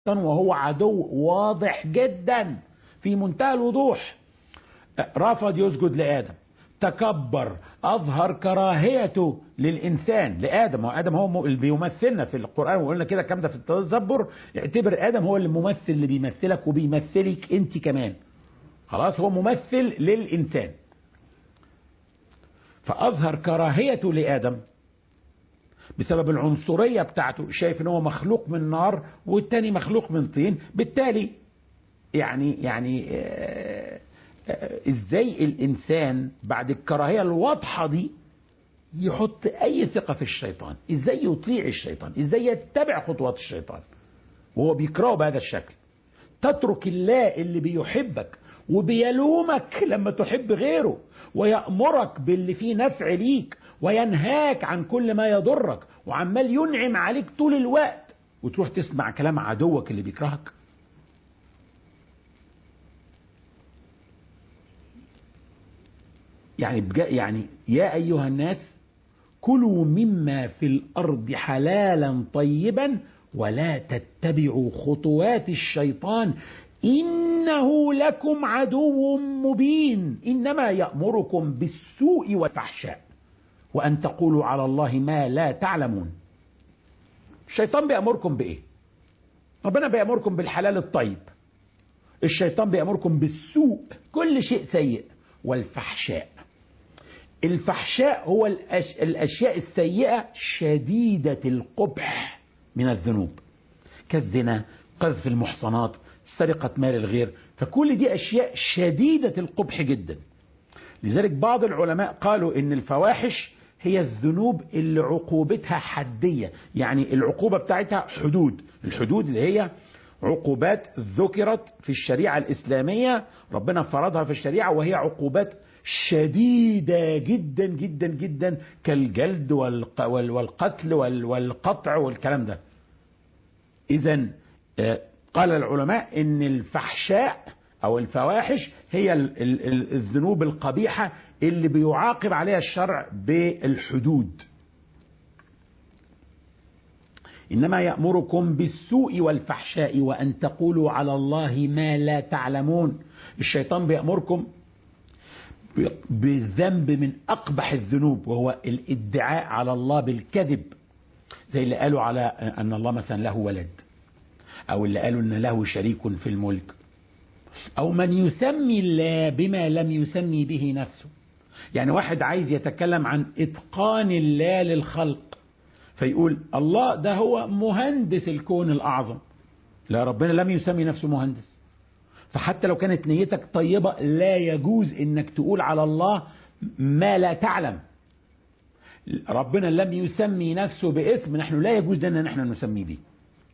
وهو عدو واضح جدا في منتهى الوضوح رفض يسجد لآدم تكبر أظهر كراهيته للإنسان لآدم وآدم هو اللي بيمثلنا في القرآن وقلنا كده كام ده في التدبر اعتبر آدم هو الممثل اللي بيمثلك وبيمثلك أنت كمان خلاص هو ممثل للإنسان فأظهر كراهيته لآدم بسبب العنصرية بتاعته شايف ان هو مخلوق من نار والتاني مخلوق من طين بالتالي يعني يعني آه آه ازاي الانسان بعد الكراهية الواضحة دي يحط اي ثقة في الشيطان ازاي يطيع الشيطان ازاي يتبع خطوات الشيطان وهو بيكرهه بهذا الشكل تترك الله اللي بيحبك وبيلومك لما تحب غيره ويأمرك باللي فيه نفع ليك وينهاك عن كل ما يضرك وعمال ينعم عليك طول الوقت وتروح تسمع كلام عدوك اللي بيكرهك يعني بجا يعني يا ايها الناس كلوا مما في الارض حلالا طيبا ولا تتبعوا خطوات الشيطان انه لكم عدو مبين انما يامركم بالسوء والفحشاء وأن تقولوا على الله ما لا تعلمون الشيطان بيأمركم بإيه ربنا بيأمركم بالحلال الطيب الشيطان بيأمركم بالسوء كل شيء سيء والفحشاء الفحشاء هو الأش... الأشياء السيئة شديدة القبح من الذنوب كالزنا قذف المحصنات سرقة مال الغير فكل دي أشياء شديدة القبح جدا لذلك بعض العلماء قالوا ان الفواحش هي الذنوب اللي عقوبتها حدية يعني العقوبة بتاعتها حدود الحدود اللي هي عقوبات ذكرت في الشريعة الإسلامية ربنا فرضها في الشريعة وهي عقوبات شديدة جدا جدا جدا كالجلد والقتل والقطع والكلام ده إذا قال العلماء إن الفحشاء أو الفواحش هي الذنوب القبيحة اللي بيعاقب عليها الشرع بالحدود إنما يأمركم بالسوء والفحشاء وأن تقولوا على الله ما لا تعلمون الشيطان بيأمركم بالذنب من أقبح الذنوب وهو الادعاء على الله بالكذب زي اللي قالوا على أن الله مثلا له ولد أو اللي قالوا أن له شريك في الملك أو من يسمي الله بما لم يسمي به نفسه يعني واحد عايز يتكلم عن إتقان الله للخلق فيقول الله ده هو مهندس الكون الأعظم لا ربنا لم يسمي نفسه مهندس فحتى لو كانت نيتك طيبة لا يجوز انك تقول على الله ما لا تعلم ربنا لم يسمي نفسه باسم نحن لا يجوز لنا نحن نسمي به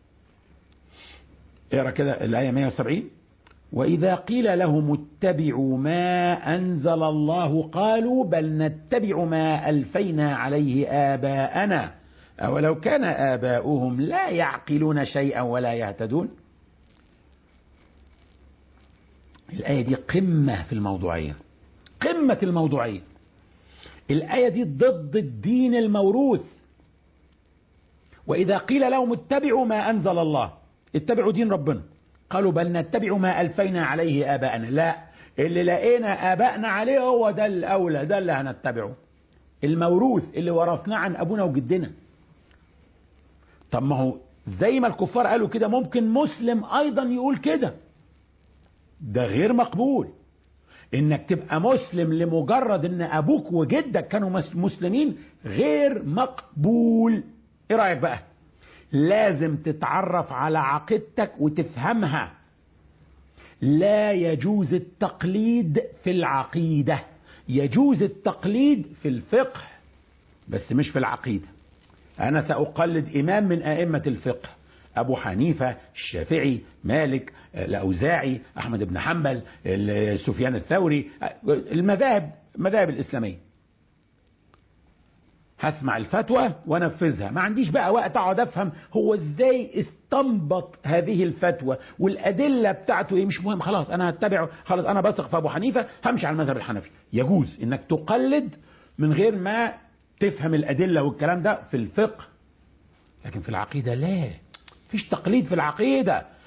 اقرا كده الآية 170 وإذا قيل لهم اتبعوا ما أنزل الله قالوا بل نتبع ما ألفينا عليه آباءنا أولو كان آباؤهم لا يعقلون شيئا ولا يهتدون الآية دي قمة في الموضوعية قمة الموضوعية الآية دي ضد الدين الموروث وإذا قيل لهم اتبعوا ما أنزل الله اتبعوا دين ربنا قالوا بل نتبع ما ألفينا عليه آباءنا لا اللي لقينا آباءنا عليه هو ده الأولى ده اللي هنتبعه الموروث اللي ورثناه عن أبونا وجدنا طب ما هو زي ما الكفار قالوا كده ممكن مسلم أيضا يقول كده ده غير مقبول انك تبقى مسلم لمجرد ان ابوك وجدك كانوا مسلمين غير مقبول ايه رايك بقى لازم تتعرف على عقيدتك وتفهمها لا يجوز التقليد في العقيده يجوز التقليد في الفقه بس مش في العقيده انا ساقلد امام من ائمه الفقه أبو حنيفة الشافعي مالك الأوزاعي أحمد بن حنبل سفيان الثوري المذاهب المذاهب الإسلامية هسمع الفتوى وانفذها ما عنديش بقى وقت اقعد افهم هو ازاي استنبط هذه الفتوى والادله بتاعته ايه مش مهم خلاص انا هتبعه خلاص انا بثق في ابو حنيفه همشي على المذهب الحنفي يجوز انك تقلد من غير ما تفهم الادله والكلام ده في الفقه لكن في العقيده لا فيش تقليد في العقيدة